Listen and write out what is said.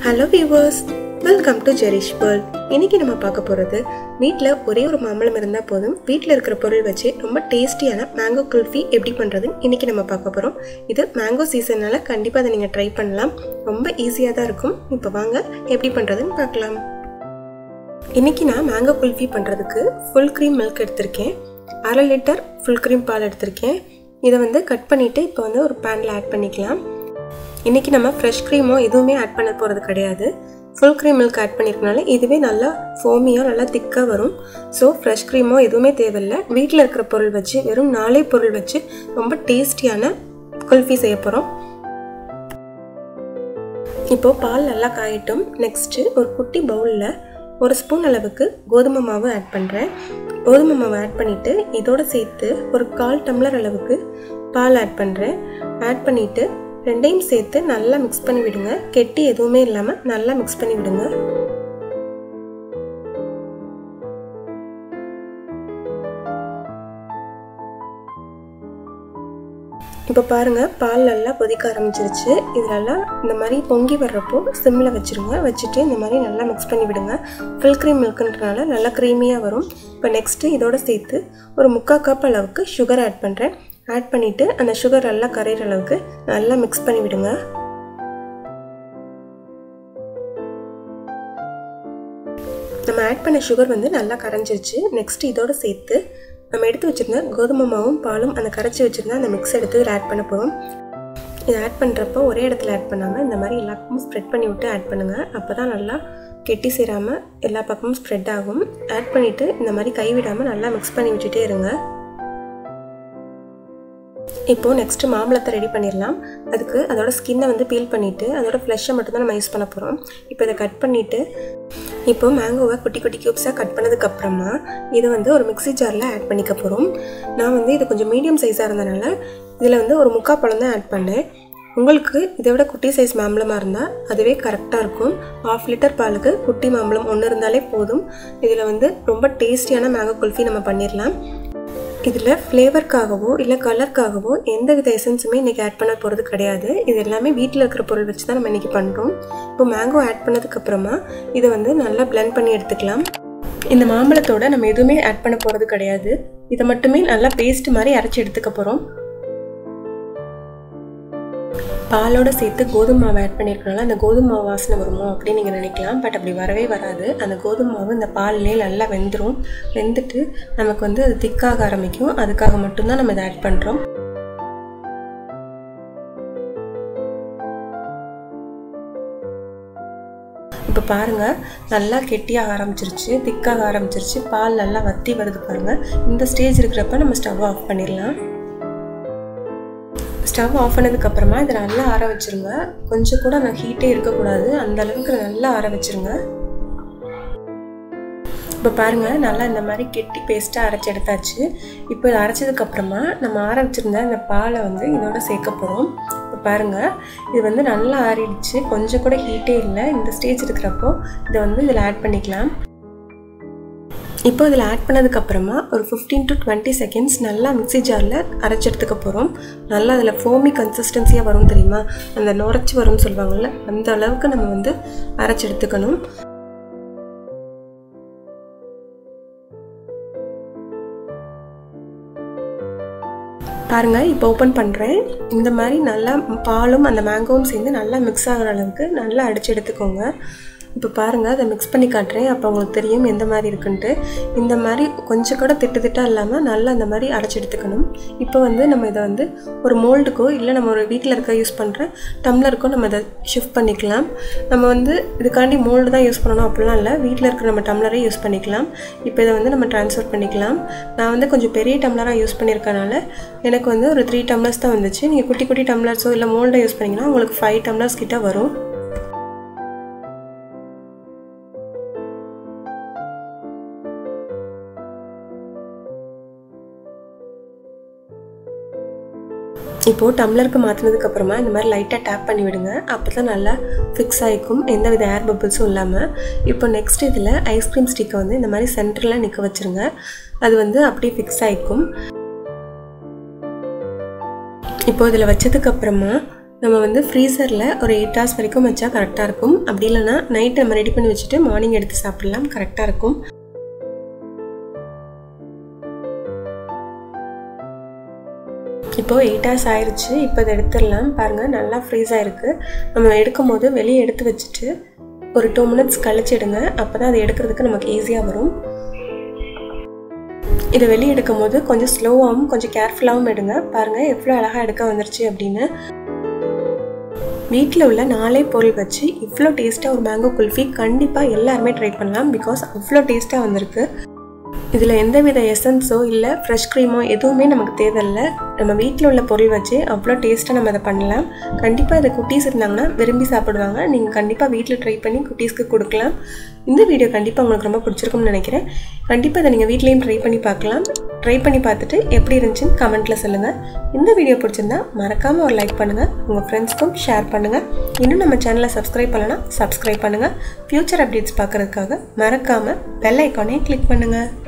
hello viewers welcome to Jerish world இன்னைக்கு நம்ம பார்க்க போகிறது வீட்டில் ஒரே ஒரு மாம்பழம் இருந்தால் போதும் வீட்டில் இருக்கிற பொருள் வச்சு ரொம்ப டேஸ்டியான மேங்கோ குல்ஃபி எப்படி பண்ணுறதுன்னு இன்னைக்கு நம்ம பார்க்க போகிறோம் இது மேங்கோ சீசனால் கண்டிப்பாக அதை நீங்கள் ட்ரை பண்ணலாம் ரொம்ப ஈஸியாக தான் இருக்கும் இப்போ வாங்க எப்படி பண்ணுறதுன்னு பார்க்கலாம் இன்னைக்கு நான் மேங்கோ குல்ஃபி பண்ணுறதுக்கு ஃபுல் க்ரீம் மில்க் எடுத்திருக்கேன் அரை லிட்டர் ஃபுல் க்ரீம் பால் எடுத்திருக்கேன் இதை வந்து கட் பண்ணிவிட்டு இப்போ வந்து ஒரு பேனில் ஆட் பண்ணிக்கலாம் இன்றைக்கி நம்ம ஃப்ரெஷ் க்ரீமோ எதுவுமே ஆட் பண்ண போகிறது கிடையாது ஃபுல் க்ரீம் மில்க் ஆட் பண்ணியிருக்கனால இதுவே நல்லா ஃபோமியாக நல்லா திக்காக வரும் ஸோ ஃப்ரெஷ் க்ரீமோ எதுவுமே தேவையில்லை வீட்டில் இருக்கிற பொருள் வச்சு வெறும் நாலே பொருள் வச்சு ரொம்ப டேஸ்டியான குல்ஃபி செய்ய போகிறோம் இப்போது பால் நல்லா காயட்டும் நெக்ஸ்ட்டு ஒரு குட்டி பவுலில் ஒரு ஸ்பூன் அளவுக்கு கோதுமை மாவு ஆட் பண்ணுறேன் கோதுமை மாவு ஆட் பண்ணிவிட்டு இதோடு சேர்த்து ஒரு கால் டம்ளர் அளவுக்கு பால் ஆட் பண்ணுறேன் ஆட் பண்ணிவிட்டு ரெண்டையும் சேர்த்து நல்லா மிக்ஸ் பண்ணி விடுங்க கெட்டி எதுவுமே இல்லாமல் நல்லா மிக்ஸ் பண்ணி விடுங்க இப்போ பாருங்கள் பால் நல்லா கொதிக்க ஆரம்பிச்சிருச்சு இதெல்லாம் இந்த மாதிரி பொங்கி வர்றப்போ சிம்மில் வச்சுருங்க வச்சுட்டு இந்த மாதிரி நல்லா மிக்ஸ் பண்ணி விடுங்க ஃபுல் க்ரீம் மில்க்குன்றனால நல்லா க்ரீமியாக வரும் இப்போ நெக்ஸ்ட்டு இதோட சேர்த்து ஒரு முக்கால் கப் அளவுக்கு சுகர் ஆட் பண்ணுறேன் ஆட் பண்ணிவிட்டு அந்த சுகர் நல்லா கரையிற அளவுக்கு நல்லா மிக்ஸ் பண்ணி விடுங்க நம்ம ஆட் பண்ண சுகர் வந்து நல்லா கரைஞ்சிருச்சு நெக்ஸ்ட் இதோட சேர்த்து நம்ம எடுத்து வச்சுருந்த கோதுமை மாவும் பாலும் அந்த கரைச்சி வச்சுருந்தா அந்த மிக்ஸ் எடுத்து இதில் ஆட் பண்ண போகிறோம் இதை ஆட் பண்ணுறப்போ ஒரே இடத்துல ஆட் பண்ணாமல் இந்த மாதிரி எல்லா பக்கமும் ஸ்ப்ரெட் பண்ணி விட்டு ஆட் பண்ணுங்கள் அப்போ தான் நல்லா கெட்டி சேராமல் எல்லா பக்கமும் ஸ்ப்ரெட் ஆகும் ஆட் பண்ணிவிட்டு இந்த மாதிரி கைவிடாமல் நல்லா மிக்ஸ் பண்ணி விட்டுட்டே இருங்க இப்போது நெக்ஸ்ட்டு மாம்பழத்தை ரெடி பண்ணிடலாம் அதுக்கு அதோட ஸ்கின்னை வந்து பீல் பண்ணிவிட்டு அதோட ஃப்ளஷை மட்டும்தான் நம்ம யூஸ் பண்ண போகிறோம் இப்போ இதை கட் பண்ணிவிட்டு இப்போ மேங்கோவை குட்டி குட்டி க்யூப்ஸாக கட் பண்ணதுக்கப்புறமா இதை வந்து ஒரு மிக்ஸி ஜாரில் ஆட் பண்ணிக்க போகிறோம் நான் வந்து இது கொஞ்சம் மீடியம் சைஸாக இருந்தனால இதில் வந்து ஒரு முக்கால் பழம் தான் ஆட் பண்ணேன் உங்களுக்கு இதை விட குட்டி சைஸ் மாம்பழமாக இருந்தால் அதுவே கரெக்டாக இருக்கும் ஆஃப் லிட்டர் பாலுக்கு குட்டி மாம்பழம் ஒன்று இருந்தாலே போதும் இதில் வந்து ரொம்ப டேஸ்டியான மேங்கோ குல்ஃபி நம்ம பண்ணிடலாம் இதில் ஃப்ளேவருக்காகவோ இல்லை கலருக்காகவோ எந்த வித எசன்ஸுமே இன்றைக்கி ஆட் பண்ண போகிறது கிடையாது இது எல்லாமே வீட்டில் இருக்கிற பொருள் வச்சு தான் நம்ம இன்றைக்கி பண்ணுறோம் இப்போ மேங்கோ ஆட் பண்ணதுக்கப்புறமா இதை வந்து நல்லா பிளெண்ட் பண்ணி எடுத்துக்கலாம் இந்த மாம்பழத்தோட நம்ம எதுவுமே ஆட் பண்ண போகிறது கிடையாது இதை மட்டுமே நல்லா பேஸ்ட் மாதிரி அரைச்சி எடுத்துக்க போகிறோம் பாலோட சேர்த்து கோதுமை மாவு ஆட் பண்ணியிருக்கனால அந்த கோதுமை மாவு வாசனை வருமோ அப்படின்னு நீங்கள் நினைக்கலாம் பட் அப்படி வரவே வராது அந்த கோதுமை மாவு இந்த பால்லே நல்லா வெந்துடும் வெந்துட்டு நமக்கு வந்து அது திக்காக ஆரம்பிக்கும் அதுக்காக மட்டும்தான் நம்ம இதை ஆட் பண்ணுறோம் இப்போ பாருங்கள் நல்லா கெட்டியாக ஆரம்பிச்சிருச்சு திக்காக ஆரம்பிச்சிருச்சு பால் நல்லா வத்தி வருது பாருங்கள் இந்த ஸ்டேஜ் இருக்கிறப்ப நம்ம ஸ்டவ் ஆஃப் பண்ணிடலாம் ஸ்டவ் ஆஃப் பண்ணதுக்கப்புறமா இதை நல்லா ஆற வச்சுருங்க கொஞ்சம் கூட அந்த ஹீட்டே இருக்கக்கூடாது அந்த அளவுக்கு நல்லா ஆற வச்சுருங்க இப்போ பாருங்கள் நல்லா இந்த மாதிரி கெட்டி பேஸ்ட்டாக அரைச்சி எடுத்தாச்சு இப்போ இதை அரைச்சதுக்கப்புறமா நம்ம ஆற வச்சுருந்த அந்த பாலை வந்து இதோட சேர்க்க போகிறோம் இப்போ பாருங்கள் இது வந்து நல்லா ஆறிடுச்சு கொஞ்சம் கூட ஹீட்டே இல்லை இந்த ஸ்டேஜ் இருக்கிறப்போ இதை வந்து இதில் ஆட் பண்ணிக்கலாம் இப்போ இதில் ஆட் பண்ணதுக்கப்புறமா ஒரு ஃபிஃப்டீன் டு டுவெண்ட்டி செகண்ட்ஸ் நல்லா மிக்ஸி ஜாரில் அரைச்சி எடுத்துக்க போகிறோம் நல்லா அதில் ஃபோமி கன்சிஸ்டன்சியாக வரும் தெரியுமா அந்த நுரைச்சி வரும்னு சொல்லுவாங்கள்ல அந்த அளவுக்கு நம்ம வந்து அரைச்சி எடுத்துக்கணும் பாருங்கள் இப்போ ஓப்பன் பண்ணுறேன் இந்த மாதிரி நல்லா பாலும் அந்த மேங்கோவும் சேர்ந்து நல்லா மிக்ஸ் ஆகிற அளவுக்கு நல்லா அடித்து எடுத்துக்கோங்க இப்போ பாருங்கள் அதை மிக்ஸ் பண்ணி காட்டுறேன் அப்போ உங்களுக்கு தெரியும் எந்த மாதிரி இருக்குன்ட்டு இந்த மாதிரி கொஞ்சம் கூட திட்டு திட்டாக இல்லாமல் நல்லா அந்த மாதிரி அரைச்சி எடுத்துக்கணும் இப்போ வந்து நம்ம இதை வந்து ஒரு மோல்டுக்கோ இல்லை நம்ம ஒரு வீட்டில் இருக்க யூஸ் பண்ணுற டம்ளருக்கோ நம்ம இதை ஷிஃப்ட் பண்ணிக்கலாம் நம்ம வந்து இதுக்காண்டி மோல்டு தான் யூஸ் பண்ணணும் அப்படிலாம் இல்லை வீட்டில் இருக்கிற நம்ம டம்ளரே யூஸ் பண்ணிக்கலாம் இப்போ இதை வந்து நம்ம ட்ரான்ஸ்ஃபர் பண்ணிக்கலாம் நான் வந்து கொஞ்சம் பெரிய டம்ளராக யூஸ் பண்ணியிருக்கனால எனக்கு வந்து ஒரு த்ரீ டம்ளர்ஸ் தான் வந்துச்சு நீங்கள் குட்டி குட்டி டம்ளர்ஸோ இல்லை மோல்டை யூஸ் பண்ணிங்கன்னா உங்களுக்கு ஃபைவ் டம்ளர்ஸ் கிட்ட வரும் இப்போது டம்ளருக்கு மாற்றினதுக்கு அப்புறமா இந்த மாதிரி லைட்டாக டேப் பண்ணி விடுங்க அப்போ தான் நல்லா ஃபிக்ஸ் ஆகிக்கும் எந்த வித ஏர் பபிள்ஸும் இல்லாமல் இப்போ நெக்ஸ்ட் இதில் ஐஸ்கிரீம் ஸ்டிக்கை வந்து இந்த மாதிரி சென்டரில் நிற்க வச்சுருங்க அது வந்து அப்படியே ஃபிக்ஸ் ஆகிக்கும் இப்போ இதில் வச்சதுக்கப்புறமா நம்ம வந்து ஃப்ரீசரில் ஒரு எயிட் ஹவர்ஸ் வரைக்கும் வச்சா கரெக்டாக இருக்கும் அப்படி இல்லைனா நைட் நம்ம ரெடி பண்ணி வச்சுட்டு மார்னிங் எடுத்து சாப்பிட்லாம் கரெக்டாக இருக்கும் இப்போது எயிட் ஹவர்ஸ் ஆயிடுச்சு இப்போ இதை எடுத்துடலாம் பாருங்கள் நல்லா ஃப்ரீஸ் ஆகிருக்கு நம்ம எடுக்கும் போது வெளியே எடுத்து வச்சுட்டு ஒரு டூ மினிட்ஸ் கழிச்சு எடுங்க அப்போ தான் அதை எடுக்கிறதுக்கு நமக்கு ஈஸியாக வரும் இதை வெளியே எடுக்கும் போது கொஞ்சம் ஸ்லோவாகவும் கொஞ்சம் கேர்ஃபுல்லாகவும் எடுங்க பாருங்கள் எவ்வளோ அழகாக எடுக்க வந்துருச்சு அப்படின்னு வீட்டில் உள்ள நாலே பொருள் வச்சு இவ்வளோ டேஸ்ட்டாக ஒரு மேங்கோ குல்ஃபி கண்டிப்பாக எல்லாருமே ட்ரை பண்ணலாம் பிகாஸ் அவ்வளோ டேஸ்ட்டாக வந்திருக்கு இதில் எந்தவித எசன்ஸோ இல்லை ஃப்ரெஷ் க்ரீமோ எதுவுமே நமக்கு தேவையில்லை நம்ம வீட்டில் உள்ள பொருள் வச்சு அவ்வளோ டேஸ்ட்டாக நம்ம அதை பண்ணலாம் கண்டிப்பாக இதை குட்டீஸ் இருந்தாங்கன்னா விரும்பி சாப்பிடுவாங்க நீங்கள் கண்டிப்பாக வீட்டில் ட்ரை பண்ணி குட்டீஸ்க்கு கொடுக்கலாம் இந்த வீடியோ கண்டிப்பாக உங்களுக்கு ரொம்ப பிடிச்சிருக்கும்னு நினைக்கிறேன் கண்டிப்பாக இதை நீங்கள் வீட்லேயும் ட்ரை பண்ணி பார்க்கலாம் ட்ரை பண்ணி பார்த்துட்டு எப்படி இருந்துச்சுன்னு கமெண்ட்டில் சொல்லுங்கள் இந்த வீடியோ பிடிச்சிருந்தா மறக்காமல் ஒரு லைக் பண்ணுங்கள் உங்கள் ஃப்ரெண்ட்ஸ்க்கும் ஷேர் பண்ணுங்கள் இன்னும் நம்ம சேனலை சப்ஸ்கிரைப் பண்ணலன்னா சப்ஸ்கிரைப் பண்ணுங்கள் ஃப்யூச்சர் அப்டேட்ஸ் பார்க்குறதுக்காக மறக்காமல் பெல் ஐக்கானே கிளிக் பண்ணுங்கள்